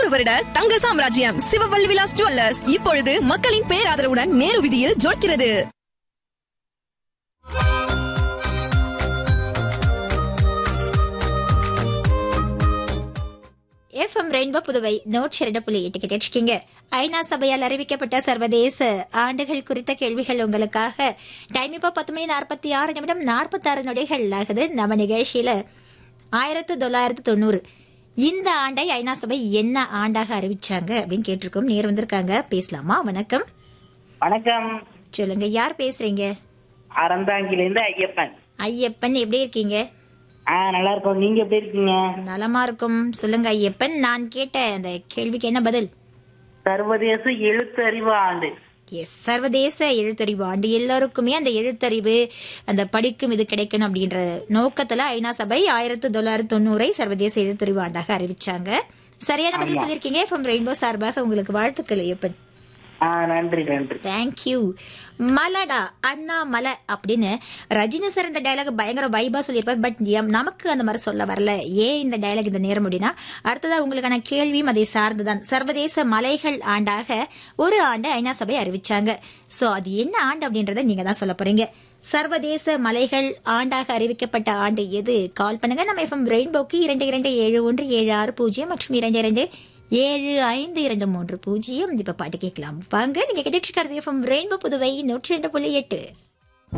வருட தங்க சாம்ராஜ்யம் சிவவல்லி விலாஸ் ஜுவல்லர்ஸ் இப்பொழுது மக்களின் பேராதரவுடன் நேரு விதியில் ஜொலிக்கிறது எஃப்எம் ரெயின்போ புதுவை நூற்றி இரண்டு புள்ளி எட்டு கேட்டிருக்கீங்க ஐநா சபையால் அறிவிக்கப்பட்ட சர்வதேச ஆண்டுகள் குறித்த கேள்விகள் உங்களுக்காக டைம் இப்போ பத்து மணி நாற்பத்தி ஆறு நிமிடம் நாற்பத்தாறு நொடிகள் ஆகுது நம்ம நிகழ்ச்சியில ஆயிரத்து தொள்ளாயிரத்து தொண்ணூறு இந்த ஆண்டை ஐநா சபை என்ன ஆண்டாக அறிவிச்சாங்க அப்படின்னு கேட்டிருக்கோம் நேர் வந்திருக்காங்க பேசலாமா வணக்கம் வணக்கம் சொல்லுங்க யார் பேசுறீங்க அறந்தாங்கிலேருந்து ஐயப்பன் ஐயப்பன் எப்படி இருக்கீங்க ஆ நல்லா இருக்கோம் நீங்க எப்படி இருக்கீங்க நலமா இருக்கும் சொல்லுங்க ஐயப்பன் நான் கேட்ட அந்த கேள்விக்கு என்ன பதில் சர்வதேச எழுத்தறிவு ஆண்டு எஸ் சர்வதேச எழுத்தறிவு ஆண்டு எல்லாருக்குமே அந்த எழுத்தறிவு அந்த படிக்கும் இது கிடைக்கணும் அப்படின்ற நோக்கத்துல ஐநா சபை ஆயிரத்தி தொள்ளாயிரத்தி தொண்ணூறை சர்வதேச எழுத்தறிவு ஆண்டாக அறிவிச்சாங்க சரியான பதில் சொல்லியிருக்கீங்க ஃப்ரம் ரெயின்போ சார்பாக உங்களுக்கு வாழ்த்துக்கள் ஐயப்பன் ஆ நன்றி நன்றி தேங்க்யூ மலடா அண்ணா மலை அப்படின்னு ரஜினி சார் இந்த டயலாக் பயங்கர வைபா சொல்லியிருப்பார் பட் நமக்கு அந்த மாதிரி சொல்ல வரல ஏன் இந்த டயலாக் இந்த நேரம் அப்படின்னா அடுத்ததா உங்களுக்கான கேள்வியும் அதை சார்ந்துதான் சர்வதேச மலைகள் ஆண்டாக ஒரு ஆண்டு ஐநா சபை அறிவிச்சாங்க சோ அது என்ன ஆண்டு அப்படின்றத நீங்க தான் சொல்ல போறீங்க சர்வதேச மலைகள் ஆண்டாக அறிவிக்கப்பட்ட ஆண்டு எது கால் பண்ணுங்க நம்ம எஃப்எம் ரெயின்போக்கு இரண்டு இரண்டு ஏழு ஒன்று ஏழு ஆறு பூஜ்ஜியம் மற்றும் இரண்டு இரண்டு ஏழு ஐந்து இரண்டு மூன்று பூஜ்ஜியம் இப்ப பாட்டு கேட்கலாம் வாங்க நீங்க கேட்டுட்டு இருக்கிறது எஃப்எம் ரெயின்போ புதுவை நூற்றி ரெண்டு புள்ளி எட்டு